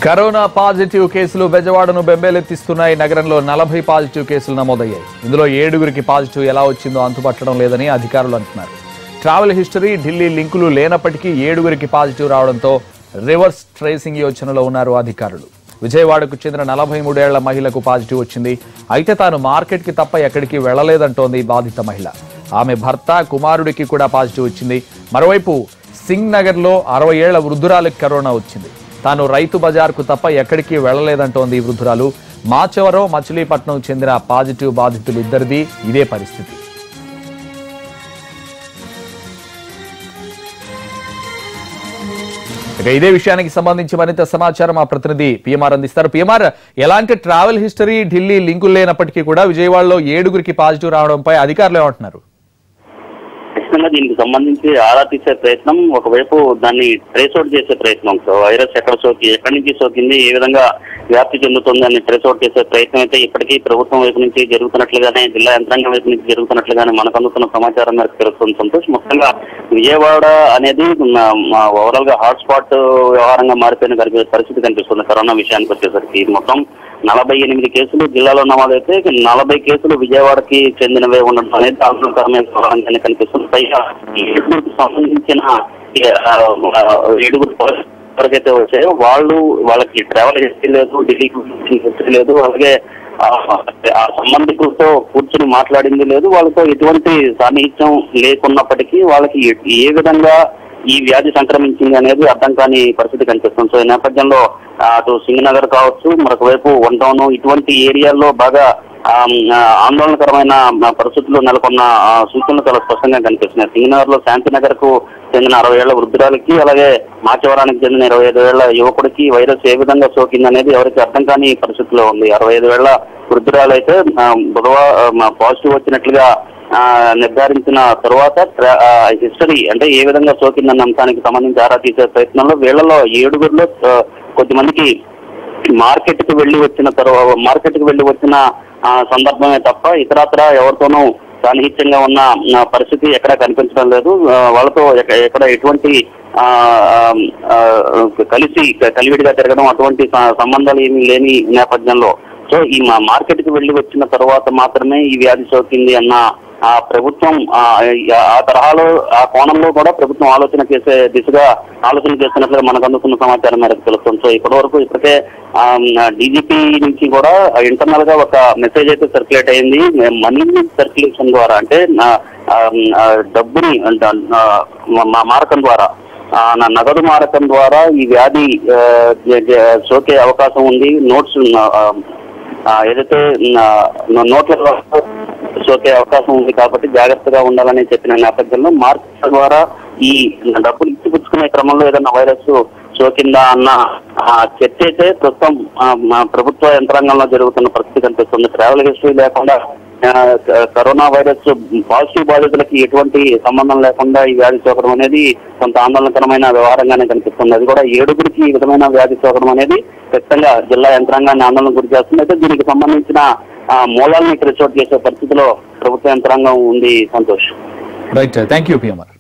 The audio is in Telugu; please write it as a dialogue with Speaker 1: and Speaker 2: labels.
Speaker 1: కరోనా పాజిటివ్ కేసులు బెజవాడను బెంబేలెత్తిస్తున్నాయి నగరంలో నలభై పాజిటివ్ కేసులు నమోదయ్యాయి ఇందులో ఏడుగురికి పాజిటివ్ ఎలా వచ్చిందో అంతుపట్టడం లేదని అధికారులు అంటున్నారు ట్రావెల్ హిస్టరీ ఢిల్లీ లింకులు లేనప్పటికీ ఏడుగురికి పాజిటివ్ రావడంతో రివర్స్ ట్రేసింగ్ యోచనలో ఉన్నారు అధికారులు విజయవాడకు చెందిన నలభై మూడేళ్ల మహిళకు పాజిటివ్ వచ్చింది అయితే తాను మార్కెట్కి తప్ప ఎక్కడికి వెళ్లలేదంటోంది బాధిత మహిళ ఆమె భర్త కుమారుడికి కూడా పాజిటివ్ వచ్చింది మరోవైపు సింగ్ నగర్లో అరవై ఏళ్ల వృద్ధురాలకు కరోనా వచ్చింది తాను రైతు బజార్కు తప్ప ఎక్కడికి వెళ్లలేదంటోంది ఈ వృద్ధురాలు మాచవరం మచిలీపట్నం చెందిన పాజిటివ్ బాధితులు ఇద్దరిది ఇదే పరిస్థితి ఇక ఇదే విషయానికి సంబంధించి మరింత సమాచారం మా ప్రతినిధి పిఎంఆర్ అందిస్తారు పిఎంఆర్ ఎలాంటి ట్రావెల్ హిస్టరీ ఢిల్లీ లింకులు లేనప్పటికీ కూడా విజయవాడలో ఏడుగురికి పాజిటివ్ రావడంపై అధికారులు ఏమంటున్నారు
Speaker 2: ఖచ్చితంగా దీనికి సంబంధించి ఆరా తీసే ప్రయత్నం ఒకవైపు దాన్ని ట్రేస్ అవుట్ చేసే ప్రయత్నం సో వైరస్ ఎక్కడ సోకి ఎక్కడి నుంచి సోకింది ఏ విధంగా వ్యాప్తి చెందుతుంది అని ట్రేస్ అవుట్ చేసే ప్రయత్నం అయితే ఇప్పటికీ ప్రభుత్వం వైపు నుంచి జరుగుతున్నట్లుగానే జిల్లా యంత్రాంగం వైపు నుంచి జరుగుతున్నట్లుగానే మనకు అందుతున్న సమాచారం మేరకు తెలుస్తుంది సంతోష్ ముఖ్యంగా విజయవాడ అనేది ఓవరాల్ గా హాట్ స్పాట్ వ్యవహారంగా మారిపోయిన కనిపి- పరిస్థితి కనిపిస్తుంది కరోనా విషయానికి వచ్చేసరికి ఇది మొత్తం నలభై ఎనిమిది కేసులు జిల్లాలో నమోదైతే ఇక నలభై కేసులు విజయవాడకి చెందినవే ఉండడం అనేది ఆందోళనకరమైన వ్యవహారంగానే కనిపిస్తుంది పైగా ఈ ఏడుగురికి సంబంధించిన ఈ, ఆ, ఆ, ఏడుగురు పోలీసు ఎవరికైతే వచ్చాయో వాళ్ళు వాళ్ళకి ట్రావెల్ హిస్టరీ లేదు ఢిల్లీకి హిస్టరీ లేదు అలాగే ఆ, ఆ సంబంధికులతో కూర్చుని మాట్లాడింది లేదు వాళ్ళతో ఎటువంటి సాన్నిహిత్యం లేకున్నప్పటికీ వాళ్ళకి ఏ- ఏ విధంగా ఈ వ్యాధి సంక్రమించింది అనేది అర్థం కాని పరిస్థితి కనిపిస్తుంది సో ఈ నేపథ్యంలో ఆ, అటు సింగనగర్ కావచ్చు మరొక వైపు వన్ టౌన్ ఇటువంటి ఏరియాల్లో బాగా ఆ, ఆ, ఆందోళనకరమైన ఆ, పరిస్థితులు నెలకొన్న ఆ, సూచనలు చాలా స్పష్టంగా కనిపిస్తున్నాయి సింగనగర్ లో శాంతినగర్ కు చెందిన అరవై ఏళ్ల వృద్ధురాలకి అలాగే మాచవరానికి చెందిన ఇరవై ఐదు ఏళ్ల యువకుడికి వైరస్ ఏ విధంగా సోకింది అనేది ఎవరికి అర్థం కాని పరిస్థితిలో ఉంది అరవై ఐదు ఏళ్ల వృద్ధురాలు అయితే బుధవారం పాజిటివ్ వచ్చినట్లుగా ఆ, నిర్ధారించిన తర్వాత ట్రా- ఆ, హిస్టరీ అంటే ఏ విధంగా సోకిందన్న అంశానికి సంబంధించి ఆరా తీసే ప్రయత్నంలో వీళ్ళలో ఏడుగురిలో ఆ, కొద్దిమందికి మార్కెట్ కు వెళ్లి వచ్చిన తర్వాత మార్కెట్ కు వెళ్లి వచ్చిన ఆ, సందర్భమే తప్ప ఇతరత్ర ఎవరితోనూ సాన్నిహిత్యంగా ఉన్న ఆ, పరిస్థితి ఎక్కడా కనిపించడం లేదు ఆ, వాళ్ళతో ఎక్క- ఎక్కడ ఎటువంటి ఆ, ఆ, ఆ, కలిసి కలివిడిగా తిరగడం అటువంటి స- సంబంధాలు ఏమీ లేని నేపథ్యంలో సో ఈ మా మార్కెట్ కి వెళ్లి వచ్చిన తర్వాత మాత్రమే ఈ వ్యాధి సోకింది అన్న ఆ ప్రభుత్వం ఆ ఆ తరహాలో ఆ కోణంలో కూడా ప్రభుత్వం ఆలోచన చేసే దిశగా ఆలోచన చేస్తున్నట్లుగా మనకు అందుతున్న సమాచారం మేరకు తెలుస్తుంది సో ఇప్పటి వరకు ఇప్పటికే డీజీపీ నుంచి కూడా ఇంటర్నల్ గా ఒక మెసేజ్ అయితే సర్క్యులేట్ అయింది మనీ సర్క్యులేషన్ ద్వారా అంటే నా- ఆ, ఆ, డబ్బుని అంటే, ఆ, మా- మారకం ద్వారా ఆ, నా నగదు మారకం ద్వారా ఈ వ్యాధి ఆ, జ- జ- సోకే అవకాశం ఉంది నోట్స్ ఆ, ఆ, ఏదైతే నా- నో- నోట్ల ద్వారా సోకే అవకాశం ఉంది కాబట్టి జాగ్రత్తగా ఉండాలని చెప్పిన నేపథ్యంలో మార్కెట్ ద్వారా ఈ డబ్బులు ఇచ్చిపుచ్చుకునే క్రమంలో ఏదైనా వైరస్ సోకిందా అన్న ఆ, చర్చ అయితే ప్రస్తుతం ఆ, మా ప్రభుత్వ యంత్రాంగంలో జరుగుతున్న పరిస్థితి కనిపిస్తుంది ట్రావెల్ హిస్టరీ లేకుండా ఆ, క- కరోనా వైరస్ పాజిటివ్ బాధితులకి ఎటువంటి సంబంధం లేకుండా ఈ వ్యాధి సోకడం అనేది కొంత ఆందోళనకరమైన వ్యవహారంగానే కనిపిస్తుంది అది కూడా ఏడుగురికి ఈ విధమైన వ్యాధి సోకడం అనేది ఖచ్చితంగా జిల్లా యంత్రాంగాన్ని ఆందోళన గురి చేస్తుంది అయితే దీనికి సంబంధించిన ఆ, మూలాల్ని ట్రేస్ అవుట్ చేసే పరిస్థితిలో ప్రభుత్వ యంత్రాంగం ఉంది Santosh
Speaker 1: right thank you PMR